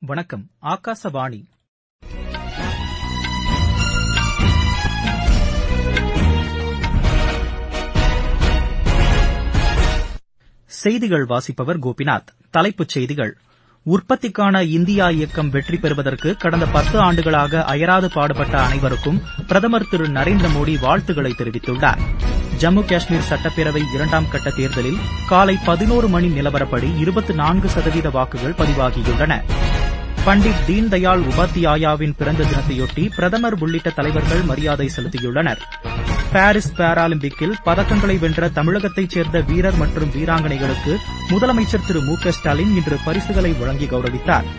வணக்கம் ஆகாசவாணி செய்திகள் வாசிப்பவர் கோபிநாத் தலைப்புச் செய்திகள் உற்பத்திக்கான இந்தியா இயக்கம் வெற்றி பெறுவதற்கு கடந்த பத்து ஆண்டுகளாக அயராது பாடுபட்ட அனைவருக்கும் பிரதமர் திரு நரேந்திர மோடி வாழ்த்துக்களை தெரிவித்துள்ளார் ஜம்மு காஷ்மீர் சட்டப்பேரவை இரண்டாம் கட்ட தேர்தலில் காலை பதினோரு மணி நிலவரப்படி இருபத்தி நான்கு சதவீத வாக்குகள் பதிவாகியுள்ளன பண்டிட் தீன்தயாள் உபாத்தியாயாவின் பிறந்த தினத்தையொட்டி பிரதமர் உள்ளிட்ட தலைவர்கள் மரியாதை செலுத்தியுள்ளனர் பாரிஸ் பாராலிம்பிக்கில் பதக்கங்களை வென்ற தமிழகத்தைச் சேர்ந்த வீரர் மற்றும் வீராங்கனைகளுக்கு முதலமைச்சர் திரு மு க ஸ்டாலின் இன்று பரிசுகளை வழங்கி கௌரவித்தார்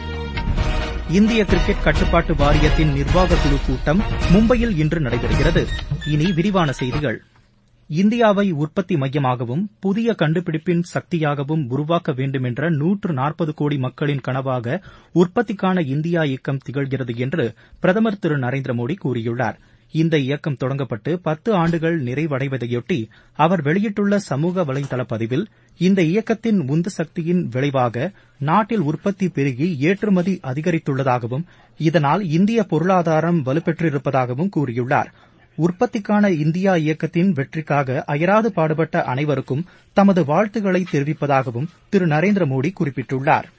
இந்திய கிரிக்கெட் கட்டுப்பாட்டு வாரியத்தின் நிர்வாக குழு கூட்டம் மும்பையில் இன்று நடைபெறுகிறது இனி விரிவான செய்திகள் இந்தியாவை உற்பத்தி மையமாகவும் புதிய கண்டுபிடிப்பின் சக்தியாகவும் உருவாக்க வேண்டுமென்ற நூற்று நாற்பது கோடி மக்களின் கனவாக உற்பத்திக்கான இந்தியா இயக்கம் திகழ்கிறது என்று பிரதமர் திரு நரேந்திர மோடி கூறியுள்ளார் இந்த இயக்கம் தொடங்கப்பட்டு பத்து ஆண்டுகள் நிறைவடைவதையொட்டி அவர் வெளியிட்டுள்ள சமூக வலைதள பதிவில் இந்த இயக்கத்தின் உந்து சக்தியின் விளைவாக நாட்டில் உற்பத்தி பெருகி ஏற்றுமதி அதிகரித்துள்ளதாகவும் இதனால் இந்திய பொருளாதாரம் வலுப்பெற்றிருப்பதாகவும் கூறியுள்ளார் உற்பத்திக்கான இந்தியா இயக்கத்தின் வெற்றிக்காக அயராது பாடுபட்ட அனைவருக்கும் தமது வாழ்த்துக்களை தெரிவிப்பதாகவும் திரு நரேந்திர மோடி குறிப்பிட்டுள்ளார்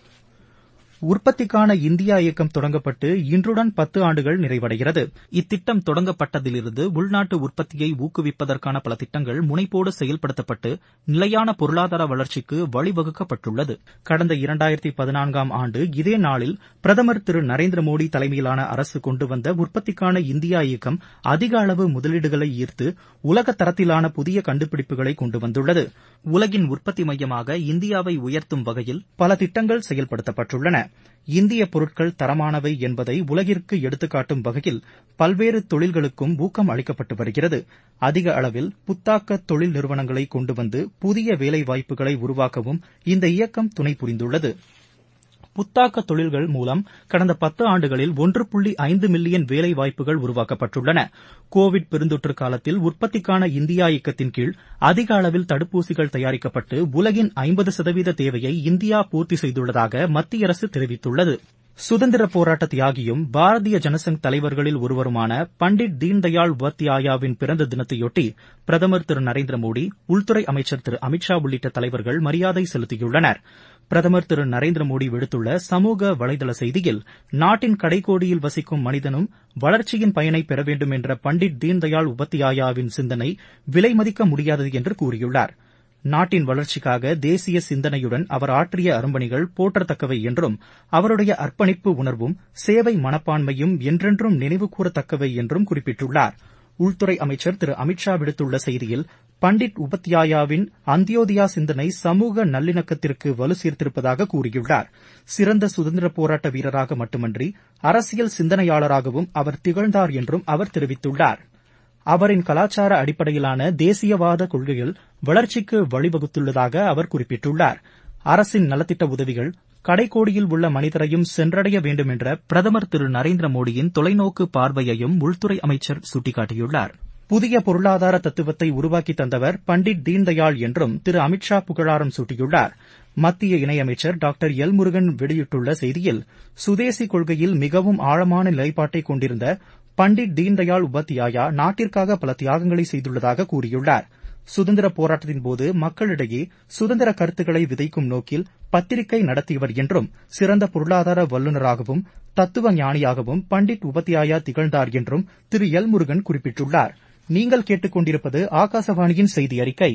உற்பத்திக்கான இந்தியா இயக்கம் தொடங்கப்பட்டு இன்றுடன் பத்து ஆண்டுகள் நிறைவடைகிறது இத்திட்டம் தொடங்கப்பட்டதிலிருந்து உள்நாட்டு உற்பத்தியை ஊக்குவிப்பதற்கான பல திட்டங்கள் முனைப்போடு செயல்படுத்தப்பட்டு நிலையான பொருளாதார வளர்ச்சிக்கு வழிவகுக்கப்பட்டுள்ளது கடந்த இரண்டாயிரத்தி பதினான்காம் ஆண்டு இதே நாளில் பிரதமர் திரு நரேந்திர மோடி தலைமையிலான அரசு கொண்டு வந்த உற்பத்திக்கான இந்தியா இயக்கம் அதிக அளவு முதலீடுகளை ஈர்த்து உலக தரத்திலான புதிய கண்டுபிடிப்புகளை கொண்டு வந்துள்ளது உலகின் உற்பத்தி மையமாக இந்தியாவை உயர்த்தும் வகையில் பல திட்டங்கள் செயல்படுத்தப்பட்டுள்ளன இந்திய பொருட்கள் தரமானவை என்பதை உலகிற்கு எடுத்துக்காட்டும் வகையில் பல்வேறு தொழில்களுக்கும் ஊக்கம் அளிக்கப்பட்டு வருகிறது அதிக அளவில் புத்தாக்க தொழில் நிறுவனங்களை கொண்டு வந்து புதிய வேலைவாய்ப்புகளை உருவாக்கவும் இந்த இயக்கம் துணை புரிந்துள்ளது புத்தாக்க தொழில்கள் மூலம் கடந்த பத்து ஆண்டுகளில் ஒன்று புள்ளி ஐந்து மில்லியன் வேலை வாய்ப்புகள் உருவாக்கப்பட்டுள்ளன கோவிட் பெருந்தொற்று காலத்தில் உற்பத்திக்கான இந்தியா இயக்கத்தின் கீழ் அதிக அளவில் தடுப்பூசிகள் தயாரிக்கப்பட்டு உலகின் ஐம்பது சதவீத தேவையை இந்தியா பூர்த்தி செய்துள்ளதாக மத்திய அரசு தெரிவித்துள்ளது சுதந்திர போராட்ட தியாகியும் பாரதிய ஜனசங் தலைவர்களில் ஒருவருமான பண்டிட் தீன்தயாள் உபாத்தியாயாவின் பிறந்த தினத்தையொட்டி பிரதமர் திரு நரேந்திர மோடி உள்துறை அமைச்சர் திரு அமித்ஷா உள்ளிட்ட தலைவர்கள் மரியாதை செலுத்தியுள்ளனர் பிரதமர் திரு நரேந்திர மோடி விடுத்துள்ள சமூக வலைதள செய்தியில் நாட்டின் கடைக்கோடியில் வசிக்கும் மனிதனும் வளர்ச்சியின் பயனை பெற வேண்டும் என்ற பண்டிட் தீன்தயாள் உபாத்தியாயாவின் சிந்தனை விலைமதிக்க முடியாதது என்று கூறியுள்ளார் நாட்டின் வளர்ச்சிக்காக தேசிய சிந்தனையுடன் அவர் ஆற்றிய அரும்பணிகள் போற்றத்தக்கவை என்றும் அவருடைய அர்ப்பணிப்பு உணர்வும் சேவை மனப்பான்மையும் என்றென்றும் நினைவு கூறத்தக்கவை என்றும் குறிப்பிட்டுள்ளார் உள்துறை அமைச்சர் திரு அமித்ஷா விடுத்துள்ள செய்தியில் பண்டிட் உபத்யாயாவின் அந்தியோதயா சிந்தனை சமூக நல்லிணக்கத்திற்கு வலு சேர்த்திருப்பதாக கூறியுள்ளார் சிறந்த சுதந்திர போராட்ட வீரராக மட்டுமன்றி அரசியல் சிந்தனையாளராகவும் அவர் திகழ்ந்தார் என்றும் அவர் தெரிவித்துள்ளார் அவரின் கலாச்சார அடிப்படையிலான தேசியவாத கொள்கைகள் வளர்ச்சிக்கு வழிவகுத்துள்ளதாக அவர் குறிப்பிட்டுள்ளார் அரசின் நலத்திட்ட உதவிகள் கடைக்கோடியில் உள்ள மனிதரையும் சென்றடைய வேண்டும் என்ற பிரதமர் திரு நரேந்திர மோடியின் தொலைநோக்கு பார்வையையும் உள்துறை அமைச்சர் சுட்டிக்காட்டியுள்ளார் புதிய பொருளாதார தத்துவத்தை உருவாக்கி தந்தவர் பண்டிட் தீன்தயாள் என்றும் திரு அமித்ஷா புகழாரம் சூட்டியுள்ளார் மத்திய இணையமைச்சர் டாக்டர் எல் முருகன் வெளியிட்டுள்ள செய்தியில் சுதேசி கொள்கையில் மிகவும் ஆழமான நிலைப்பாட்டை கொண்டிருந்த பண்டிட் தீன்தயாள் உபாத்தியாயா நாட்டிற்காக பல தியாகங்களை செய்துள்ளதாக கூறியுள்ளார் சுதந்திர போராட்டத்தின்போது மக்களிடையே சுதந்திர கருத்துக்களை விதைக்கும் நோக்கில் பத்திரிகை நடத்தியவர் என்றும் சிறந்த பொருளாதார வல்லுநராகவும் தத்துவ ஞானியாகவும் பண்டிட் உபத்யாயா திகழ்ந்தார் என்றும் திரு எல் முருகன் குறிப்பிட்டுள்ளார் நீங்கள் கேட்டுக்கொண்டிருப்பது ஆகாசவாணியின் செய்தி அறிக்கை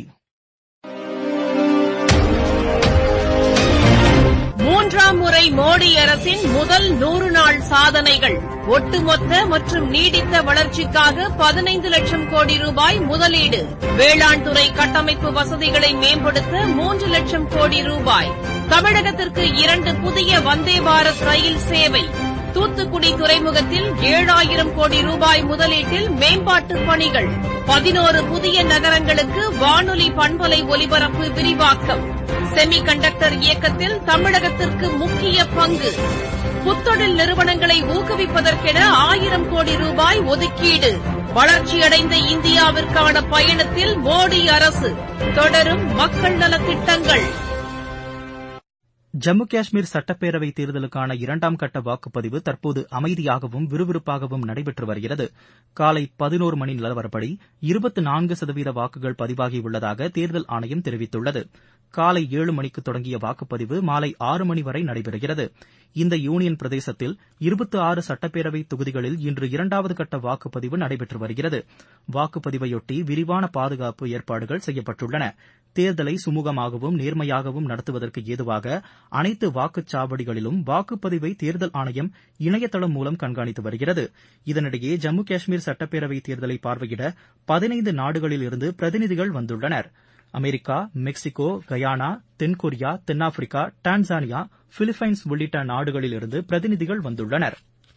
மூன்றாம் முறை மோடி அரசின் முதல் நூறு நாள் சாதனைகள் ஒட்டுமொத்த மற்றும் நீடித்த வளர்ச்சிக்காக பதினைந்து லட்சம் கோடி ரூபாய் முதலீடு வேளாண் துறை கட்டமைப்பு வசதிகளை மேம்படுத்த மூன்று லட்சம் கோடி ரூபாய் தமிழகத்திற்கு இரண்டு புதிய வந்தே பாரத் ரயில் சேவை தூத்துக்குடி துறைமுகத்தில் ஏழாயிரம் கோடி ரூபாய் முதலீட்டில் மேம்பாட்டு பணிகள் பதினோரு புதிய நகரங்களுக்கு வானொலி பண்பலை ஒலிபரப்பு விரிவாக்கம் செமி கண்டக்டர் இயக்கத்தில் தமிழகத்திற்கு முக்கிய பங்கு புத்தொழில் நிறுவனங்களை ஊக்குவிப்பதற்கென ஆயிரம் கோடி ரூபாய் ஒதுக்கீடு வளர்ச்சியடைந்த இந்தியாவிற்கான பயணத்தில் மோடி அரசு தொடரும் மக்கள் நலத் திட்டங்கள் ஜம்மு காஷ்மீர் சட்டப்பேரவை தேர்தலுக்கான இரண்டாம் கட்ட வாக்குப்பதிவு தற்போது அமைதியாகவும் விறுவிறுப்பாகவும் நடைபெற்று வருகிறது காலை பதினோரு மணி நிலவரப்படி இருபத்தி நான்கு சதவீத வாக்குகள் பதிவாகியுள்ளதாக தேர்தல் ஆணையம் தெரிவித்துள்ளது காலை ஏழு மணிக்கு தொடங்கிய வாக்குப்பதிவு மாலை ஆறு மணி வரை நடைபெறுகிறது இந்த யூனியன் பிரதேசத்தில் இருபத்தி ஆறு சட்டப்பேரவை தொகுதிகளில் இன்று இரண்டாவது கட்ட வாக்குப்பதிவு நடைபெற்று வருகிறது வாக்குப்பதிவையொட்டி விரிவான பாதுகாப்பு ஏற்பாடுகள் செய்யப்பட்டுள்ளன தேர்தலை சுமூகமாகவும் நேர்மையாகவும் நடத்துவதற்கு ஏதுவாக அனைத்து வாக்குச்சாவடிகளிலும் வாக்குப்பதிவை தேர்தல் ஆணையம் இணையதளம் மூலம் கண்காணித்து வருகிறது இதனிடையே ஜம்மு காஷ்மீர் சட்டப்பேரவை தேர்தலை பார்வையிட பதினைந்து நாடுகளிலிருந்து பிரதிநிதிகள் வந்துள்ளனர் அமெரிக்கா மெக்சிகோ கயானா தென்கொரியா தென்னாப்பிரிக்கா டான்சானியா பிலிப்பைன்ஸ் உள்ளிட்ட நாடுகளிலிருந்து பிரதிநிதிகள் வந்துள்ளனர்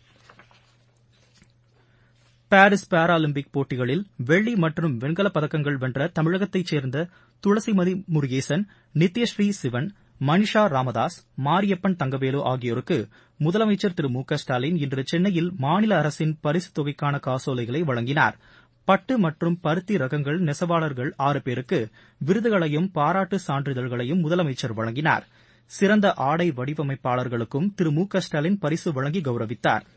பாரிஸ் பாராலிம்பிக் போட்டிகளில் வெள்ளி மற்றும் வெண்கலப் பதக்கங்கள் வென்ற தமிழகத்தைச் சேர்ந்த துளசிமதி முருகேசன் நித்யஸ்ரீ சிவன் மனிஷா ராமதாஸ் மாரியப்பன் தங்கவேலு ஆகியோருக்கு முதலமைச்சர் திரு மு க ஸ்டாலின் இன்று சென்னையில் மாநில அரசின் பரிசுத் தொகைக்கான காசோலைகளை வழங்கினார் பட்டு மற்றும் பருத்தி ரகங்கள் நெசவாளர்கள் ஆறு பேருக்கு விருதுகளையும் பாராட்டு சான்றிதழ்களையும் முதலமைச்சர் வழங்கினார் சிறந்த ஆடை வடிவமைப்பாளர்களுக்கும் திரு மு க ஸ்டாலின் பரிசு வழங்கி கௌரவித்தார்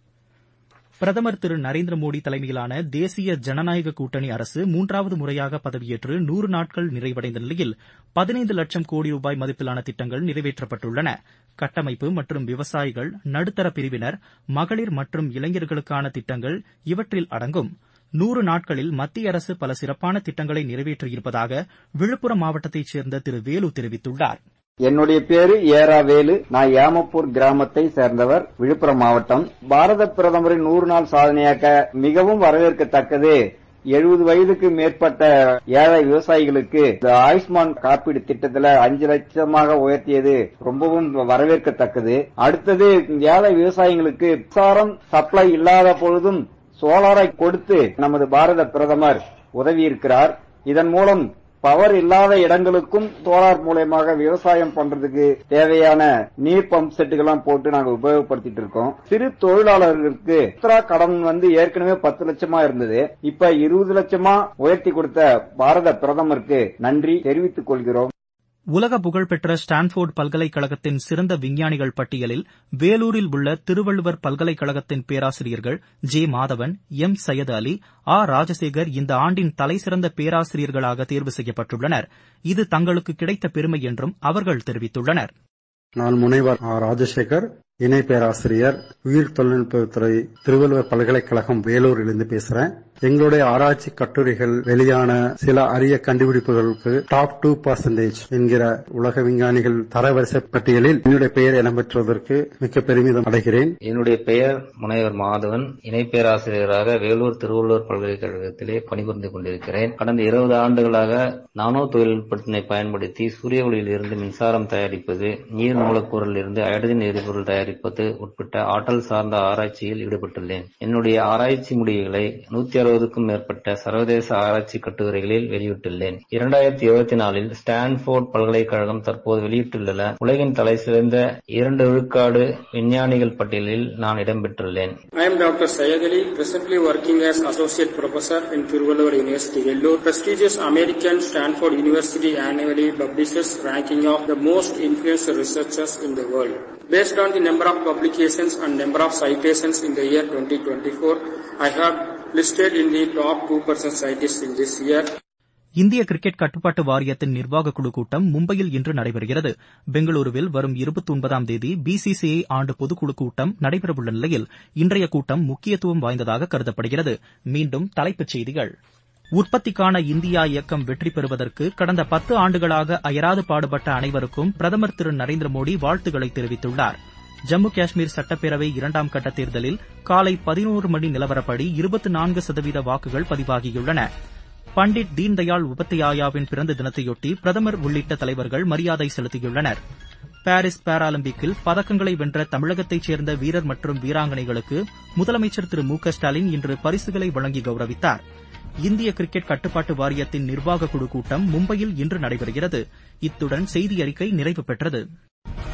பிரதமர் திரு நரேந்திர மோடி தலைமையிலான தேசிய ஜனநாயக கூட்டணி அரசு மூன்றாவது முறையாக பதவியேற்று நூறு நாட்கள் நிறைவடைந்த நிலையில் பதினைந்து லட்சம் கோடி ரூபாய் மதிப்பிலான திட்டங்கள் நிறைவேற்றப்பட்டுள்ளன கட்டமைப்பு மற்றும் விவசாயிகள் நடுத்தர பிரிவினர் மகளிர் மற்றும் இளைஞர்களுக்கான திட்டங்கள் இவற்றில் அடங்கும் நூறு நாட்களில் மத்திய அரசு பல சிறப்பான திட்டங்களை நிறைவேற்றியிருப்பதாக விழுப்புரம் மாவட்டத்தைச் சேர்ந்த திரு வேலு தெரிவித்துள்ளார் என்னுடைய பேரு ஏரா வேலு நான் ஏமப்பூர் கிராமத்தை சேர்ந்தவர் விழுப்புரம் மாவட்டம் பாரத பிரதமரின் நூறு நாள் சாதனையாக்க மிகவும் வரவேற்கத்தக்கது எழுபது வயதுக்கு மேற்பட்ட ஏழை விவசாயிகளுக்கு இந்த ஆயுஷ்மான் காப்பீடு திட்டத்துல அஞ்சு லட்சமாக உயர்த்தியது ரொம்பவும் வரவேற்கத்தக்கது அடுத்தது ஏழை விவசாயிகளுக்கு மின்சாரம் சப்ளை இல்லாத பொழுதும் சோலாரை கொடுத்து நமது பாரத பிரதமர் உதவியிருக்கிறார் இதன் மூலம் பவர் இல்லாத இடங்களுக்கும் சோலார் மூலயமாக விவசாயம் பண்றதுக்கு தேவையான நீர் பம்ப் செட்டுகள்லாம் போட்டு நாங்க உபயோகப்படுத்திட்டு இருக்கோம் சிறு தொழிலாளர்களுக்கு முத்ரா கடன் வந்து ஏற்கனவே பத்து லட்சமா இருந்தது இப்ப இருபது லட்சமா உயர்த்தி கொடுத்த பாரத பிரதமருக்கு நன்றி தெரிவித்துக் கொள்கிறோம் உலக புகழ்பெற்ற ஸ்டான்போர்டு பல்கலைக்கழகத்தின் சிறந்த விஞ்ஞானிகள் பட்டியலில் வேலூரில் உள்ள திருவள்ளுவர் பல்கலைக்கழகத்தின் பேராசிரியர்கள் J Madhavan M Syed Ali A Rajasekar இந்த ஆண்டின் தலைசிறந்த பேராசிரியர்களாக தேர்வு செய்யப்பட்டுள்ளனர் இது தங்களுக்கு கிடைத்த பெருமை என்றும் அவர்கள் தெரிவித்துள்ளனர் நான் முனைவர் ஆர் ராஜசேகர் இணை பேராசிரியர் உயிர் தொழில்நுட்பத்துறை திருவள்ளுவர் பல்கலைக்கழகம் வேலூரிலிருந்து பேசுறேன் எங்களுடைய ஆராய்ச்சி கட்டுரைகள் வெளியான சில அரிய கண்டுபிடிப்புகளுக்கு டாப் டூ பர்சன்டேஜ் என்கிற உலக விஞ்ஞானிகள் தரவரிசை பட்டியலில் என்னுடைய பெயர் இடம்பெற்றுவதற்கு மிக்க பெருமிதம் அடைகிறேன் என்னுடைய பெயர் முனைவர் மாதவன் இணை பேராசிரியராக வேலூர் திருவள்ளுவர் பல்கலைக்கழகத்திலே பணிபுரிந்து கொண்டிருக்கிறேன் கடந்த இருபது ஆண்டுகளாக நானோ தொழில்நுட்பத்தினை பயன்படுத்தி சூரிய ஒளியில் இருந்து மின்சாரம் தயாரிப்பது நீர் மூலக்கூறில் இருந்து ஹைட்ரஜன் எரிபொருள் தயாரிப்பது உட்பட்ட ஆற்றல் சார்ந்த ஆராய்ச்சியில் ஈடுபட்டுள்ளேன் என்னுடைய ஆராய்ச்சி முடிவுகளை நூத்தி அறுபதுக்கும் மேற்பட்ட சர்வதேச ஆராய்ச்சி கட்டுரைகளில் வெளியிட்டுள்ளேன் இரண்டாயிரத்தி இருபத்தி நாலில் ஸ்டான்போர்ட் பல்கலைக்கழகம் தற்போது வெளியிட்டுள்ள உலகின் தலை சிறந்த இரண்டு விழுக்காடு விஞ்ஞானிகள் பட்டியலில் நான் இடம்பெற்றுள்ளேன் I am Dr. Syed Ali, presently working as Associate Professor in Tiruvallur University, Vellore. Prestigious American Stanford University annually publishes ranking of the most influential researchers in the world. Based on the number of publications and number of citations in the year 2024, I have listed in the top 2% scientists in this year. இந்திய cricket கட்டுப்பாட்டு வாரியத்தின் நிர்வாக குழு கூட்டம் மும்பையில் இன்று நடைபெறுகிறது பெங்களூருவில் வரும் இருபத்தி ஒன்பதாம் தேதி பிசிசிஐ ஆண்டு பொதுக்குழு கூட்டம் நடைபெறவுள்ள நிலையில் இன்றைய கூட்டம் முக்கியத்துவம் வாய்ந்ததாக கருதப்படுகிறது மீண்டும் தலைப்புச் செய்திகள் உற்பத்திக்கான இந்தியா இயக்கம் வெற்றி பெறுவதற்கு கடந்த பத்து ஆண்டுகளாக அயராது பாடுபட்ட அனைவருக்கும் பிரதமர் திரு நரேந்திர மோடி வாழ்த்துக்களை தெரிவித்துள்ளார் ஜம்மு காஷ்மீர் சட்டப்பேரவை இரண்டாம் கட்ட தேர்தலில் காலை பதினோரு மணி நிலவரப்படி இருபத்தி நான்கு சதவீத வாக்குகள் பதிவாகியுள்ளன பண்டிட் தீன்தயாள் உபத்தியாயாவின் பிறந்த தினத்தையொட்டி பிரதமர் உள்ளிட்ட தலைவர்கள் மரியாதை செலுத்தியுள்ளனர் பாரிஸ் பாராலிம்பிக்கில் பதக்கங்களை வென்ற தமிழகத்தைச் சேர்ந்த வீரர் மற்றும் வீராங்கனைகளுக்கு முதலமைச்சர் திரு மு க ஸ்டாலின் இன்று பரிசுகளை வழங்கி கௌரவித்தார் இந்திய கிரிக்கெட் கட்டுப்பாட்டு வாரியத்தின் நிர்வாக குழு கூட்டம் மும்பையில் இன்று நடைபெறுகிறது இத்துடன் செய்தி அறிக்கை நிறைவு பெற்றது